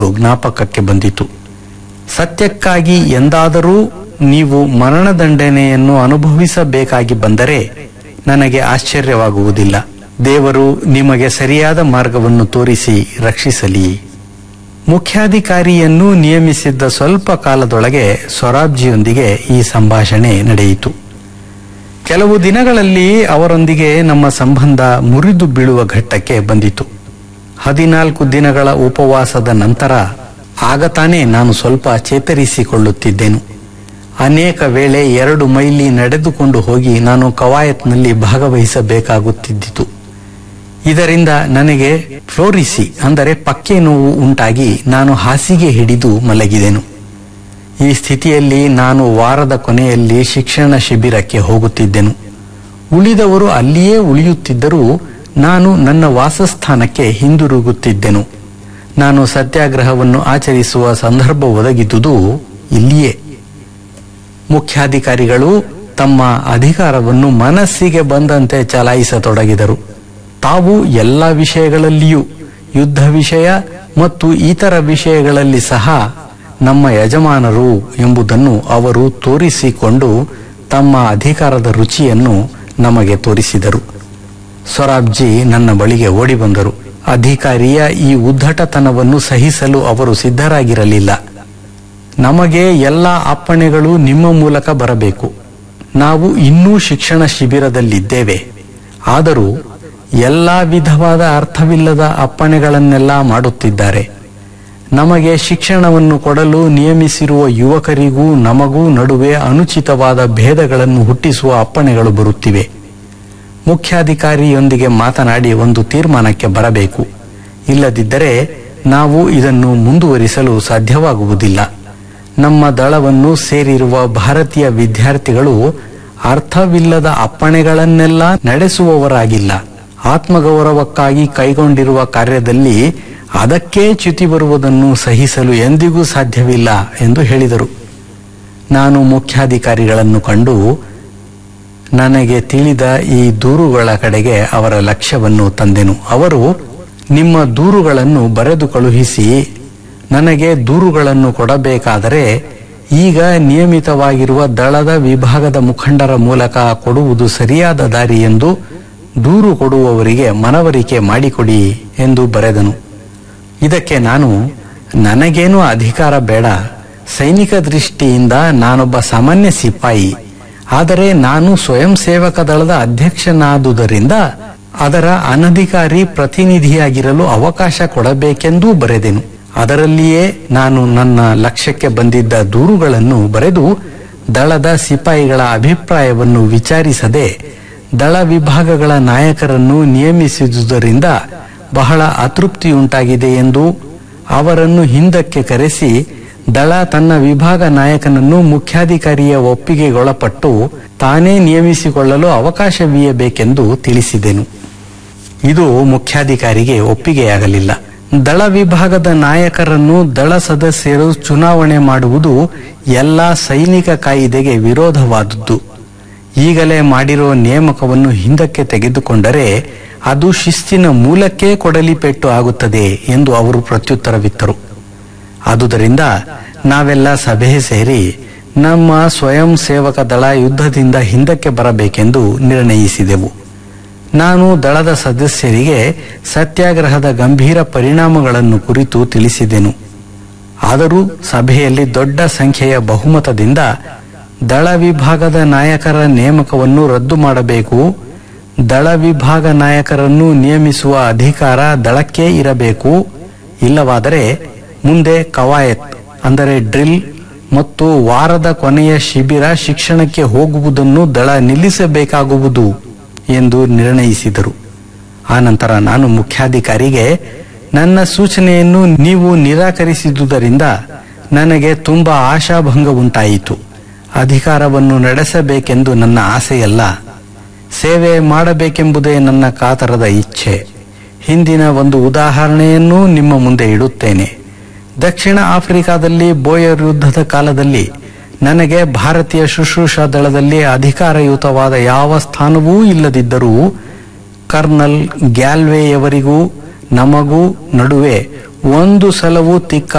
ಜ್ಞಾಪಕಕ್ಕೆ ಬಂದಿತು ಸತ್ಯಕ್ಕಾಗಿ ಎಂದಾದರೂ ನೀವು ಮರಣದಂಡನೆಯನ್ನು ಅನುಭವಿಸಬೇಕಾಗಿ ಬಂದರೆ ನನಗೆ ಆಶ್ಚರ್ಯವಾಗುವುದಿಲ್ಲ ದೇವರು ನಿಮಗೆ ಸರಿಯಾದ ಮಾರ್ಗವನ್ನು ತೋರಿಸಿ ರಕ್ಷಿಸಲಿ ಮುಖ್ಯಾಧಿಕಾರಿಯನ್ನು ನಿಯಮಿಸಿದ್ದ ಸ್ವಲ್ಪ ಕಾಲದೊಳಗೆ ಸೊರಾಬ್ಜಿಯೊಂದಿಗೆ ಈ ಸಂಭಾಷಣೆ ನಡೆಯಿತು ಕೆಲವು ದಿನಗಳಲ್ಲಿ ಅವರೊಂದಿಗೆ ನಮ್ಮ ಸಂಬಂಧ ಮುರಿದು ಬೀಳುವ ಘಟ್ಟಕ್ಕೆ ಬಂದಿತು ಹದಿನಾಲ್ಕು ದಿನಗಳ ಉಪವಾಸದ ನಂತರ ಆಗ ತಾನೇ ನಾನು ಸ್ವಲ್ಪ ಚೇತರಿಸಿಕೊಳ್ಳುತ್ತಿದ್ದೆನು ಅನೇಕ ವೇಳೆ ಎರಡು ಮೈಲಿ ನಡೆದುಕೊಂಡು ಹೋಗಿ ನಾನು ಕವಾಯತ್ನಲ್ಲಿ ಭಾಗವಹಿಸಬೇಕಾಗುತ್ತಿದ್ದಿತು ಇದರಿಂದ ನನಗೆ ಫ್ಲೋರಿಸಿ ಅಂದರೆ ಪಕ್ಕೆ ನೋವು ಉಂಟಾಗಿ ನಾನು ಹಾಸಿಗೆ ಹಿಡಿದು ಮಲಗಿದೆನು ಈ ಸ್ಥಿತಿಯಲ್ಲಿ ನಾನು ವಾರದ ಕೊನೆಯಲ್ಲಿ ಶಿಕ್ಷಣ ಶಿಬಿರಕ್ಕೆ ಹೋಗುತ್ತಿದ್ದೆನು ಉಳಿದವರು ಅಲ್ಲಿಯೇ ಉಳಿಯುತ್ತಿದ್ದರೂ ನಾನು ನನ್ನ ವಾಸಸ್ಥಾನಕ್ಕೆ ಹಿಂದಿರುಗುತ್ತಿದ್ದೆನು ನಾನು ಸತ್ಯಾಗ್ರಹವನ್ನು ಆಚರಿಸುವ ಸಂದರ್ಭ ಒದಗಿದುದು ಇಲ್ಲಿಯೇ ಮುಖ್ಯಾಧಿಕಾರಿಗಳು ತಮ್ಮ ಅಧಿಕಾರವನ್ನು ಮನಸ್ಸಿಗೆ ಬಂದಂತೆ ಚಲಾಯಿಸತೊಡಗಿದರು ತಾವು ಎಲ್ಲ ವಿಷಯಗಳಲ್ಲಿಯೂ ಯುದ್ಧ ವಿಷಯ ಮತ್ತು ಇತರ ವಿಷಯಗಳಲ್ಲಿ ಸಹ ನಮ್ಮ ಯಜಮಾನರು ಎಂಬುದನ್ನು ಅವರು ತೋರಿಸಿಕೊಂಡು ತಮ್ಮ ಅಧಿಕಾರದ ರುಚಿಯನ್ನು ನಮಗೆ ತೋರಿಸಿದರು ಸೊರಾಬ್ಜಿ ನನ್ನ ಬಳಿಗೆ ಓಡಿ ಬಂದರು ಅಧಿಕಾರಿಯ ಈ ಉದ್ದಟತನವನ್ನು ಸಹಿಸಲು ಅವರು ಸಿದ್ಧರಾಗಿರಲಿಲ್ಲ ನಮಗೆ ಎಲ್ಲ ಅಪ್ಪಣೆಗಳು ನಿಮ್ಮ ಮೂಲಕ ಬರಬೇಕು ನಾವು ಇನ್ನೂ ಶಿಕ್ಷಣ ಶಿಬಿರದಲ್ಲಿದ್ದೇವೆ ಆದರೂ ಎಲ್ಲಾ ವಿಧವಾದ ಅರ್ಥವಿಲ್ಲದ ಅಪ್ಪಣೆಗಳನ್ನೆಲ್ಲ ಮಾಡುತ್ತಿದ್ದಾರೆ ನಮಗೆ ಶಿಕ್ಷಣವನ್ನು ಕೊಡಲು ನಿಯಮಿಸಿರುವ ಯುವಕರಿಗೂ ನಮಗೂ ನಡುವೆ ಅನುಚಿತವಾದ ಭೇದಗಳನ್ನು ಹುಟ್ಟಿಸುವ ಅಪ್ಪಣೆಗಳು ಬರುತ್ತಿವೆ ಮುಖ್ಯಾಧಿಕಾರಿಯೊಂದಿಗೆ ಮಾತನಾಡಿ ಒಂದು ತೀರ್ಮಾನಕ್ಕೆ ಬರಬೇಕು ಇಲ್ಲದಿದ್ದರೆ ನಾವು ಇದನ್ನು ಮುಂದುವರಿಸಲು ಸಾಧ್ಯವಾಗುವುದಿಲ್ಲ ನಮ್ಮ ದಳವನ್ನು ಸೇರಿರುವ ಭಾರತೀಯ ವಿದ್ಯಾರ್ಥಿಗಳು ಅರ್ಥವಿಲ್ಲದ ಅಪ್ಪಣೆಗಳನ್ನೆಲ್ಲ ನಡೆಸುವವರಾಗಿಲ್ಲ ಆತ್ಮಗೌರವಕ್ಕಾಗಿ ಕೈಗೊಂಡಿರುವ ಕಾರ್ಯದಲ್ಲಿ ಅದಕ್ಕೇ ಚ್ಯುತಿ ಬರುವುದನ್ನು ಸಹಿಸಲು ಎಂದಿಗೂ ಸಾಧ್ಯವಿಲ್ಲ ಎಂದು ಹೇಳಿದರು ನಾನು ಮುಖ್ಯಾಧಿಕಾರಿಗಳನ್ನು ಕಂಡು ನನಗೆ ತಿಳಿದ ಈ ದೂರುಗಳ ಕಡೆಗೆ ಅವರ ಲಕ್ಷ್ಯವನ್ನು ತಂದೆನು ಅವರು ನಿಮ್ಮ ದೂರುಗಳನ್ನು ಬರೆದು ಕಳುಹಿಸಿ ನನಗೆ ದೂರುಗಳನ್ನು ಕೊಡಬೇಕಾದರೆ ಈಗ ನಿಯಮಿತವಾಗಿರುವ ದಳದ ವಿಭಾಗದ ಮುಖಂಡರ ಮೂಲಕ ಕೊಡುವುದು ಸರಿಯಾದ ದಾರಿ ಎಂದು ದೂರು ಕೊಡುವವರಿಗೆ ಮನವರಿಕೆ ಮಾಡಿಕೊಡಿ ಎಂದು ಬರೆದನು ಇದಕ್ಕೆ ನಾನು ನನಗೇನು ಅಧಿಕಾರ ಬೇಡ ಸೈನಿಕ ದೃಷ್ಟಿಯಿಂದ ನಾನೊಬ್ಬ ಸಾಮಾನ್ಯ ಸಿಪಾಯಿ ಆದರೆ ನಾನು ಸ್ವಯಂ ಸೇವಕ ದಳದ ಅಧ್ಯಕ್ಷನಾದುದರಿಂದ ಅದರ ಅನಧಿಕಾರಿ ಪ್ರತಿನಿಧಿಯಾಗಿರಲು ಅವಕಾಶ ಕೊಡಬೇಕೆಂದೂ ಬರೆದೆನು ಅದರಲ್ಲಿಯೇ ನಾನು ನನ್ನ ಲಕ್ಷ್ಯಕ್ಕೆ ಬಂದಿದ್ದ ದೂರುಗಳನ್ನು ಬರೆದು ದಳದ ಸಿಪಾಯಿಗಳ ಅಭಿಪ್ರಾಯವನ್ನು ವಿಚಾರಿಸದೆ ದಳ ವಿಭಾಗಗಳ ನಾಯಕರನ್ನು ನಿಯಮಿಸಿದುದರಿಂದ ಬಹಳ ಅತೃಪ್ತಿಯುಂಟಾಗಿದೆ ಎಂದು ಅವರನ್ನು ಹಿಂದಕ್ಕೆ ಕರೆಸಿ ದಳ ತನ್ನ ವಿಭಾಗ ನಾಯಕನನ್ನು ಮುಖ್ಯಾಧಿಕಾರಿಯ ಒಪ್ಪಿಗೆಗೊಳಪಟ್ಟು ತಾನೇ ನಿಯಮಿಸಿಕೊಳ್ಳಲು ಅವಕಾಶವೀಯಬೇಕೆಂದು ತಿಳಿಸಿದೆನು ಇದು ಮುಖ್ಯಾಧಿಕಾರಿಗೆ ಒಪ್ಪಿಗೆಯಾಗಲಿಲ್ಲ ದಳ ವಿಭಾಗದ ನಾಯಕರನ್ನು ದಳ ಸದಸ್ಯರು ಚುನಾವಣೆ ಮಾಡುವುದು ಎಲ್ಲ ಸೈನಿಕ ಕಾಯಿದೆಗೆ ವಿರೋಧವಾದದ್ದು ಈಗಲೇ ಮಾಡಿರೋ ನೇಮಕವನ್ನು ಹಿಂದಕ್ಕೆ ತೆಗೆದುಕೊಂಡರೆ ಅದು ಶಿಸ್ತಿನ ಮೂಲಕ್ಕೆ ಕೊಡಲಿ ಪೆಟ್ಟು ಆಗುತ್ತದೆ ಎಂದು ಅವರು ಪ್ರತ್ಯುತ್ತರವಿತ್ತರು ಆದುದರಿಂದ ನಾವೆಲ್ಲ ಸಭೆ ಸೇರಿ ನಮ್ಮ ಸ್ವಯಂ ಸೇವಕ ದಳ ಯುದ್ಧದಿಂದ ಹಿಂದಕ್ಕೆ ಬರಬೇಕೆಂದು ನಿರ್ಣಯಿಸಿದೆವು ನಾನು ದಳದ ಸದಸ್ಯರಿಗೆ ಸತ್ಯಾಗ್ರಹದ ಗಂಭೀರ ಪರಿಣಾಮಗಳನ್ನು ಕುರಿತು ತಿಳಿಸಿದೆನು ಆದರೂ ಸಭೆಯಲ್ಲಿ ದೊಡ್ಡ ಸಂಖ್ಯೆಯ ಬಹುಮತದಿಂದ ದಳ ವಿಭಾಗದ ನಾಯಕರ ನೇಮಕವನ್ನು ರದ್ದು ಮಾಡಬೇಕು ದಳ ವಿಭಾಗ ನಾಯಕರನ್ನು ನಿಯಮಿಸುವ ಅಧಿಕಾರ ದಳಕ್ಕೇ ಇರಬೇಕು ಇಲ್ಲವಾದರೆ ಮುಂದೆ ಕವಾಯತ್ ಅಂದರೆ ಡ್ರಿಲ್ ಮತ್ತು ವಾರದ ಕೊನೆಯ ಶಿಬಿರ ಶಿಕ್ಷಣಕ್ಕೆ ಹೋಗುವುದನ್ನು ದಳ ನಿಲ್ಲಿಸಬೇಕಾಗುವುದು ಎಂದು ನಿರ್ಣಯಿಸಿದರು ಆನಂತರ ನಾನು ಮುಖ್ಯಾಧಿಕಾರಿಗೆ ನನ್ನ ಸೂಚನೆಯನ್ನು ನೀವು ನಿರಾಕರಿಸಿದುದರಿಂದ ನನಗೆ ತುಂಬಾ ಆಶಾಭಂಗ ಉಂಟಾಯಿತು ಅಧಿಕಾರವನ್ನು ನಡೆಸಬೇಕೆಂದು ನನ್ನ ಆಸೆಯಲ್ಲ ಸೇವೆ ಮಾಡಬೇಕೆಂಬುದೇ ನನ್ನ ಕಾತರದ ಇಚ್ಛೆ ಹಿಂದಿನ ಒಂದು ಉದಾಹರಣೆಯನ್ನೂ ನಿಮ್ಮ ಮುಂದೆ ಇಡುತ್ತೇನೆ ದಕ್ಷಿಣ ಆಫ್ರಿಕಾದಲ್ಲಿ ಬೋಯರ್ ಯುದ್ಧದ ಕಾಲದಲ್ಲಿ ನನಗೆ ಭಾರತೀಯ ಶುಶ್ರೂಷಾ ದಳದಲ್ಲಿ ಅಧಿಕಾರಯುತವಾದ ಯಾವ ಸ್ಥಾನವೂ ಇಲ್ಲದಿದ್ದರೂ ಕರ್ನಲ್ ಗ್ಯಾಲ್ವೆಯವರಿಗೂ ನಮಗೂ ನಡುವೆ ಒಂದು ಸಲವೂ ತಿಕ್ಕ